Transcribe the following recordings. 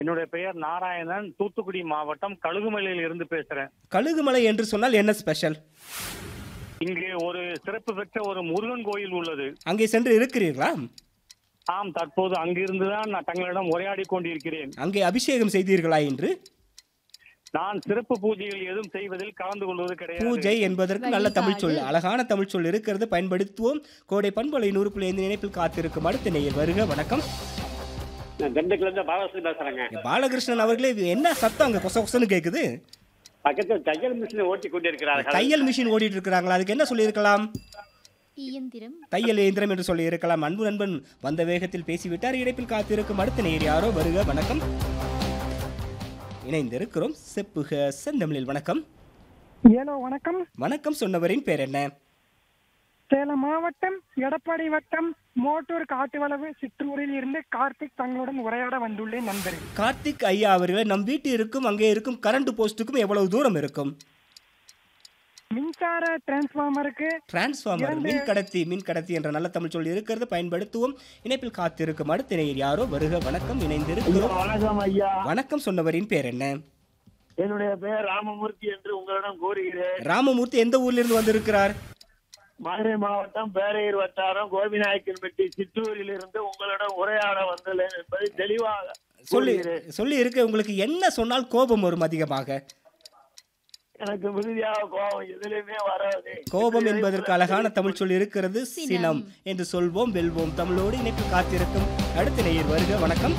என்னுடைய பெயர் நாராயணன் தூத்துக்குடி மாவட்டம் கழுகுமலையில் இருந்து பேசுறேன் கழுகுமலை என்று சொன்னால் என்ன ஸ்பெஷல் இங்கு ஒரு சிறப்பு பெற்ற ஒரு முருகன் கோயில் உள்ளது அங்கே சென்று இருக்கிறீர்களா ஆம் தற்போது அங்கிருந்துதான் நான் தங்களிடம் உரையாடி கொண்டிருக்கிறேன் அங்கே அபிஷேகம் செய்தீர்களா என்று நான் சிறப்பு பூஜைகள் எதுவும் செய்வதில் கலந்து கொள்வது கிடையாது பூஜை என்பதற்கு நல்ல தமிழ் சொல் அழகான தமிழ் சொல் இருக்கிறது பயன்படுத்துவோம் கோடை பண்பலை நூறு புள்ளி ஐந்து நினைப்பில் காத்திருக்கும் அடுத்த நேயர் வருக வணக்கம் நான் திண்டுக்கல்ல இருந்து பாலகிருஷ்ணன் பேசுறேங்க பாலகிருஷ்ணன் அவர்களே இது என்ன சத்தம் அங்க கொச கொசன்னு கேக்குது பக்கத்தில் தையல் மிஷினை ஓட்டி கொண்டிருக்கிறார்கள் தையல் மிஷின் ஓடிட்டு இருக்கிறாங்களா அதுக்கு என்ன சொல்லியிருக்கலாம் இயந்திரம் தையல் இயந்திரம் என்று சொல்லி இருக்கலாம் அன்பு நண்பன் வந்த வேகத்தில் பேசிவிட்டார் இடைப்பில் காத்திருக்கும் அடுத்த நேயர் யாரோ வருக வணக்கம் இணைந்திருக்கிறோம் செப்புக செந்தமிழில் வணக்கம் ஏலோ வணக்கம் வணக்கம் சொன்னவரின் பேர் என்ன சேலம் மாவட்டம் எடப்பாடி வட்டம் மோட்டூர் காட்டுவளவு சிற்றூரில் இருந்து கார்த்திக் தங்களுடன் உரையாட வந்துள்ளேன் நண்பரே கார்த்திக் ஐயா அவர்களே நம் வீட்டு இருக்கும் அங்கே இருக்கும் கரண்ட் போஸ்ட்டுக்கும் எவ்வளவு தூரம் இருக்கும் மின்சார டிரான்ஸ்பார்மருக்கு டிரான்ஸ்ஃபார்மர் இரண்டு- மின் கடத்தி மின் கடத்தி என்ற நல்ல தமிழ் சொல் இருக்கிறது பயன்படுத்துவோம் இணைப்பில் காத்திருக்கும் அடுத்த நேயர் யாரோ வருக வணக்கம் இணைந்திருக்கிறோம் வணக்கம் ஐயா வணக்கம் சொன்னவரின் பேர் என்ன என்னுடைய பெயர் ராமமூர்த்தி என்று உங்களிடம் கூறுகிறேன் ராமமூர்த்தி எந்த ஊர்ல இருந்து வந்திருக்கிறார் மதுரை மாவட்டம் பேரையூர் வட்டாரம் கோபிநாயக்கன்பட்டி சிற்றூரில் இருந்து உங்களிடம் உரையாட வந்துள்ளேன் என்பதை தெளிவாக சொல்லி கூறுகிறேன். சொல்லி இருக்க உங்களுக்கு என்ன சொன்னால் கோபம் வரும் அதிகமாக எனக்கு மிகுதியாக கோபம் எதுலையுமே வராது கோபம் என்பதற்கு அழகான தமிழ் சொல் இருக்கிறது சினம் என்று சொல்வோம் வெல்வோம் தமிழோடு இணைப்பில் காத்திருக்கும் அடுத்த நேயர் வருக வணக்கம்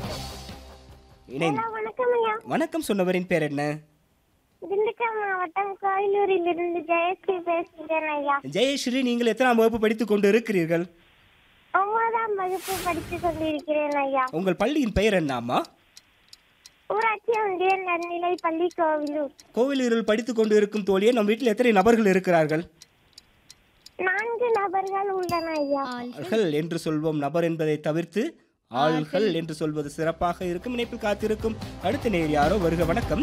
இணைந்து வணக்கம் ஐயா வணக்கம் சொன்னவரின் பேர் என்ன திண்டுக்கல் மாவட்டம் கோயிலூரில் இருந்து ஜெயஸ்ரீ பேசுகிறேன் ஐயா ஜெயஸ்ரீ நீங்கள் எத்தனாம் வகுப்பு படித்துக் கொண்டு இருக்கிறீர்கள் ஒன்பதாம் வகுப்பு படித்துக் கொண்டிருக்கிறேன் ஐயா உங்கள் பள்ளியின் பெயர் என்ன அம்மா ஊராட்சி ஒன்றிய நடுநிலை பள்ளி கோவிலூர் கோவிலூரில் படித்துக் கொண்டு இருக்கும் தோழியே நம் வீட்டில் எத்தனை நபர்கள் இருக்கிறார்கள் நான்கு நபர்கள் உள்ளன ஐயா ஆள்கள் ஆள்கள் என்று சொல்வோம் நபர் என்பதை தவிர்த்து ஆள்கள் என்று சொல்வது சிறப்பாக இருக்கும் இணைப்பில் காத்திருக்கும் அடுத்த நேர் யாரோ வருக வணக்கம்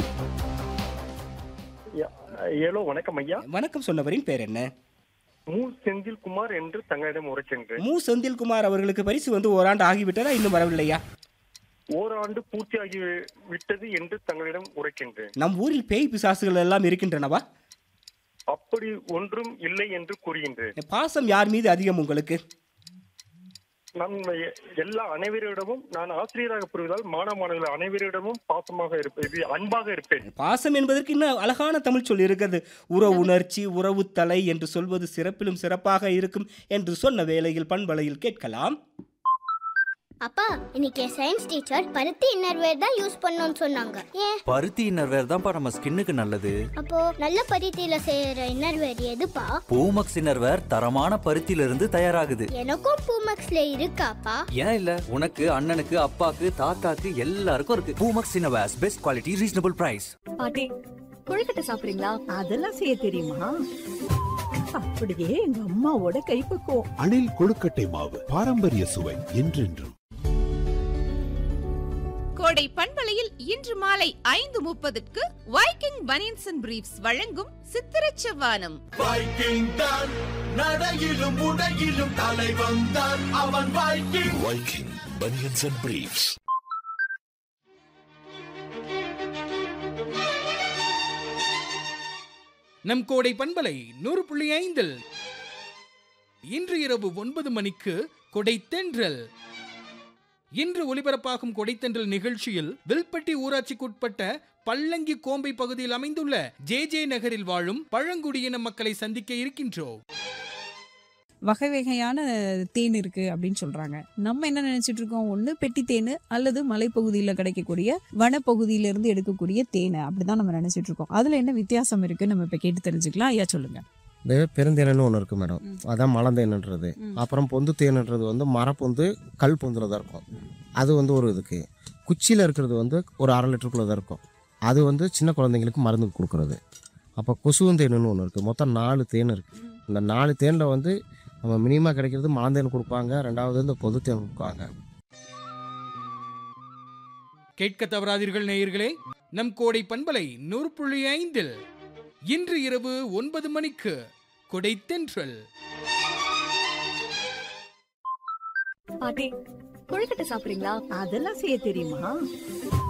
ஏலோ வணக்கம் ஐயா வணக்கம் சொன்னவரின் பேர் என்ன மு செந்தில் குமார் என்று தங்களிடம் உரைக்கின்றேன் மு செந்தில்குமார் அவர்களுக்கு பரிசு வந்து ஓராண்டு ஆகிவிட்டதா இன்னும் வரவில்லையா ஓராண்டு பூர்த்தியாகி விட்டது என்று தங்களிடம் உரைக்கின்றேன் நம் ஊரில் பேய் பிசாசுகள் எல்லாம் இருக்கின்றனவா அப்படி ஒன்றும் இல்லை என்று கூறுகின்றேன் பாசம் யார் மீது அதிகம் உங்களுக்கு நான் எ- எல்லா அனைவரிடமும் நான் ஆசிரியராக புரிவதால் மாணவ மாணவர்கள் அனைவரிடமும் பாசமாக இருப்பேன் அன்பாக இருப்பேன் பாசம் என்பதற்கு இன்னும் அழகான தமிழ் சொல் இருக்கிறது உறவு உணர்ச்சி உறவு தலை என்று சொல்வது சிறப்பிலும் சிறப்பாக இருக்கும் என்று சொன்ன வேளையில் பண்பலையில் கேட்கலாம் அப்பா இன்னைக்கு சயின்ஸ் டீச்சர் பருத்தி இன்னர்வேர் தான் யூஸ் பண்ணணும்னு சொன்னாங்க ஏன் பருத்தி இன்னர்வேர் தான்ப்பா நம்ம ஸ்கின்னுக்கு நல்லது அப்போ நல்ல பருத்தியில செய்யற இன்னர்வேர் எதுப்பா பூமக்ஸ் இன்னர்வேர் தரமான பருத்தியில இருந்து தயாராகுது எனக்கும் பூமக்ஸ்ல இருக்காப்பா ஏன் இல்ல உனக்கு அண்ணனுக்கு அப்பாக்கு தாத்தாக்கு எல்லாருக்கும் இருக்கு Poomex innerwears best quality reasonable price பாட்டி கொழுக்கட்டை சாப்பிடுறீங்களா அதெல்லாம் செய்ய தெரியுமா அப்படியே எங்க அம்மாவோட கைப்பக்குவம் அணில் கொழுக்கட்டை மாவு பாரம்பரிய சுவை என்றென்றும் கோடை பண்பலையில் இன்று மாலை ஐந்து முப்பதுக்கு வைக்கிங் பனியன்ஸ் அண்ட் பிரீஃப்ஸ் வழங்கும் சித்திரச் செவ்வானம் வைக்கிங் தான் நடையிலும் உடையிலும் தலை வந்தான் அவன் Viking Viking banians and briefs நம் கோடை பண்பலை நூறு புள்ளி ஐந்தில் இன்று இரவு ஒன்பது மணிக்கு கொடைத்தென்றல் இன்று ஒலிபரப்பாகும் கொடைத்தென்றல் நிகழ்ச்சியில் வில்பட்டி ஊராட்சிக்குட்பட்ட பல்லங்கி கோம்பை பகுதியில் அமைந்துள்ள ஜே ஜே நகரில் வாழும் பழங்குடியின மக்களை சந்திக்க இருக்கின்றோம் வகை வகையான தேன் இருக்கு அப்படின்னு சொல்றாங்க நம்ம என்ன நினைச்சிட்டு இருக்கோம் ஒண்ணு பெட்டி தேன் அல்லது மலைப்பகுதியில் கிடைக்கக்கூடிய வனப்பகுதியில இருந்து எடுக்கக்கூடிய தேனை அப்படிதான் நம்ம நினைச்சிட்டு இருக்கோம் அதுல என்ன வித்தியாசம் இருக்கு நம்ம இப்ப கேட்டு தெரிஞ்சுக்கலாம் ஐயா சொல்லுங்க இந்த பெருந்தேனன்னு ஒன்று இருக்குது மேடம் அதான் மலந்தேனுன்றது ம். அப்புறம் பொந்து தேனுன்றது வந்து மரப்பொந்து கல் பொந்தில் தான் இருக்கும் அது வந்து ஒரு இதுக்கு குச்சியில் இருக்கிறது வந்து ஒரு அரை லிட்டருக்குள்ளே தான் இருக்கும் அது வந்து சின்ன குழந்தைங்களுக்கு மருந்து கொடுக்குறது அப்போ கொசுவந்தேனுன்னு ஒன்று இருக்குது மொத்தம் நாலு தேன் இருக்குது இந்த நாலு தேனில் வந்து நம்ம மினிமம் கிடைக்கிறது மலந்தேன் கொடுப்பாங்க ரெண்டாவது இந்த பொது தேன் கொடுப்பாங்க கேட்க தவறாதீர்கள் நேயர்களே நம் கோடை பண்பலை நூறு புள்ளி ஐந்தில் இன்று இரவு ஒன்பது மணிக்கு கொடைத்தென்றல் பாட்டி கொழுக்கட்டை சாப்பிடுறீங்களா அதெல்லாம் செய்ய தெரியுமா